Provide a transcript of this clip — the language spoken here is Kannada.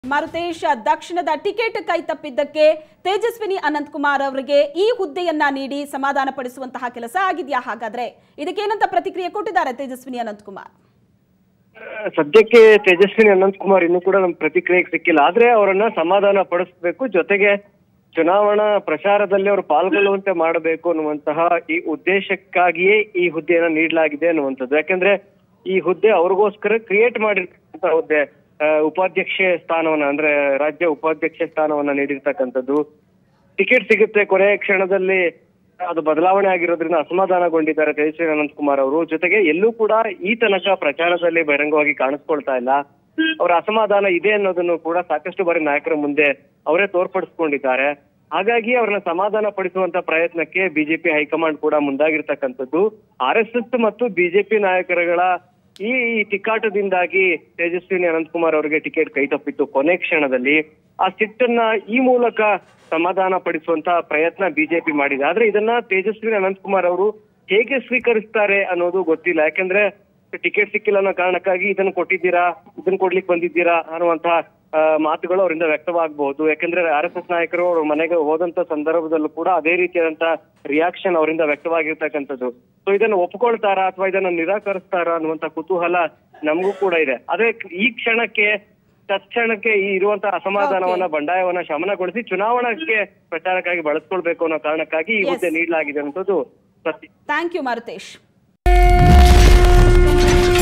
ಮಾರುತೇಶ್ ದಕ್ಷಿಣದ ಟಿಕೆಟ್ ಕೈ ತಪ್ಪಿದ್ದಕ್ಕೆ ತೇಜಸ್ವಿನಿ ಅನಂತಕುಮಾರ್ ಅವರಿಗೆ ಈ ಹುದ್ದೆಯನ್ನ ನೀಡಿ ಸಮಾಧಾನ ಪಡಿಸುವಂತಹ ಕೆಲಸ ಆಗಿದೆಯಾ ಹಾಗಾದ್ರೆ ಇದಕ್ಕೇನಂತ ಪ್ರತಿಕ್ರಿಯೆ ಕೊಟ್ಟಿದ್ದಾರೆ ತೇಜಸ್ವಿನಿ ಅನಂತಕುಮಾರ್ ಸದ್ಯಕ್ಕೆ ತೇಜಸ್ವಿನಿ ಅನಂತಕುಮಾರ್ ಇನ್ನೂ ಕೂಡ ನಮ್ ಪ್ರತಿಕ್ರಿಯೆಗೆ ಸಿಕ್ಕಿಲ್ಲ ಆದ್ರೆ ಅವರನ್ನ ಸಮಾಧಾನ ಪಡಿಸ್ಬೇಕು ಜೊತೆಗೆ ಚುನಾವಣಾ ಪ್ರಚಾರದಲ್ಲಿ ಅವರು ಪಾಲ್ಗೊಳ್ಳುವಂತೆ ಮಾಡಬೇಕು ಅನ್ನುವಂತಹ ಈ ಉದ್ದೇಶಕ್ಕಾಗಿಯೇ ಈ ಹುದ್ದೆಯನ್ನ ನೀಡಲಾಗಿದೆ ಅನ್ನುವಂಥದ್ದು ಯಾಕಂದ್ರೆ ಈ ಹುದ್ದೆ ಅವ್ರಿಗೋಸ್ಕರ ಕ್ರಿಯೇಟ್ ಮಾಡಿರ್ತಕ್ಕಂಥ ಹುದ್ದೆ ಆ, ಉಪಾಧ್ಯಕ್ಷೆ ಸ್ಥಾನವನ್ನ ಅಂದ್ರೆ ರಾಜ್ಯ ಉಪಾಧ್ಯಕ್ಷೆ ಸ್ಥಾನವನ್ನ ನೀಡಿರ್ತಕ್ಕಂಥದ್ದು ಟಿಕೆಟ್ ಸಿಗುತ್ತೆ ಕೊನೆಯ ಕ್ಷಣದಲ್ಲಿ ಅದು ಬದಲಾವಣೆ ಆಗಿರೋದ್ರಿಂದ ಅಸಮಾಧಾನಗೊಂಡಿದ್ದಾರೆ ತೇಜಸ್ವಿ ಅನಂತಕುಮಾರ್ ಅವರು ಜೊತೆಗೆ ಎಲ್ಲೂ ಕೂಡ ಈ ತನಕ ಪ್ರಚಾರದಲ್ಲಿ ಬಹಿರಂಗವಾಗಿ ಕಾಣಿಸ್ಕೊಳ್ತಾ ಇಲ್ಲ ಅವರ ಅಸಮಾಧಾನ ಇದೆ ಅನ್ನೋದನ್ನು ಕೂಡ ಸಾಕಷ್ಟು ಬಾರಿ ನಾಯಕರ ಮುಂದೆ ಅವರೇ ತೋರ್ಪಡಿಸ್ಕೊಂಡಿದ್ದಾರೆ ಹಾಗಾಗಿ ಅವ್ರನ್ನ ಸಮಾಧಾನ ಪಡಿಸುವಂತ ಪ್ರಯತ್ನಕ್ಕೆ ಬಿಜೆಪಿ ಹೈಕಮಾಂಡ್ ಕೂಡ ಮುಂದಾಗಿರ್ತಕ್ಕಂಥದ್ದು ಆರ್ ಎಸ್ ಎಸ್ ಮತ್ತು ಬಿಜೆಪಿ ನಾಯಕರುಗಳ ಈ ಈ ತಿಕ್ಕಾಟದಿಂದಾಗಿ ತೇಜಸ್ವಿನಿ ಅನಂತಕುಮಾರ್ ಅವರಿಗೆ ಟಿಕೆಟ್ ಕೈ ತಪ್ಪಿತ್ತು ಕೊನೆ ಕ್ಷಣದಲ್ಲಿ ಆ ಸಿಟ್ಟನ್ನ ಈ ಮೂಲಕ ಸಮಾಧಾನ ಪಡಿಸುವಂತ ಪ್ರಯತ್ನ ಬಿಜೆಪಿ ಮಾಡಿದೆ ಆದ್ರೆ ಇದನ್ನ ತೇಜಸ್ವಿನಿ ಅನಂತಕುಮಾರ್ ಅವರು ಹೇಗೆ ಸ್ವೀಕರಿಸ್ತಾರೆ ಅನ್ನೋದು ಗೊತ್ತಿಲ್ಲ ಯಾಕಂದ್ರೆ ಟಿಕೆಟ್ ಸಿಕ್ಕಿಲ್ಲ ಅನ್ನೋ ಕಾರಣಕ್ಕಾಗಿ ಇದನ್ನ ಕೊಟ್ಟಿದ್ದೀರಾ ಇದನ್ನ ಕೊಡ್ಲಿಕ್ಕೆ ಬಂದಿದ್ದೀರಾ ಅನ್ನುವಂತಹ ಆ, ಮಾತುಗಳು ಅವರಿಂದ ವ್ಯಕ್ತವಾಗಬಹುದು ಯಾಕಂದ್ರೆ ಆರ್ ಎಸ್ ಎಸ್ ನಾಯಕರು ಅವ್ರ ಮನೆಗೆ ಹೋದಂತ ಸಂದರ್ಭದಲ್ಲೂ ಕೂಡ ಅದೇ ರೀತಿಯಾದಂತ ರಿಯಾಕ್ಷನ್ ಅವರಿಂದ ವ್ಯಕ್ತವಾಗಿರ್ತಕ್ಕಂಥದ್ದು ಸೊ ಇದನ್ನ ಒಪ್ಕೊಳ್ತಾರಾ ಅಥವಾ ಇದನ್ನ ನಿರಾಕರಿಸ್ತಾರಾ ಅನ್ನುವಂತ ಕುತೂಹಲ ನಮಗೂ ಕೂಡ ಇದೆ ಆದ್ರೆ ಈ ಕ್ಷಣಕ್ಕೆ ತತ್ಕ್ಷಣಕ್ಕೆ ಈ ಇರುವಂತಹ ಅಸಮಾಧಾನವನ್ನ ಬಂಡಾಯವನ್ನ ಶಮನಗೊಳಿಸಿ ಚುನಾವಣಾಕ್ಕೆ ಪ್ರಚಾರಕ್ಕಾಗಿ ಬಳಸ್ಕೊಳ್ಬೇಕು ಅನ್ನೋ ಕಾರಣಕ್ಕಾಗಿ ಈ Yes. ಹುದ್ದೆ ನೀಡಲಾಗಿದೆ ಅನ್ನೋದು ಸತ್ಯ ಥ್ಯಾಂಕ್ ಯು ಮಾರುತೇಶ್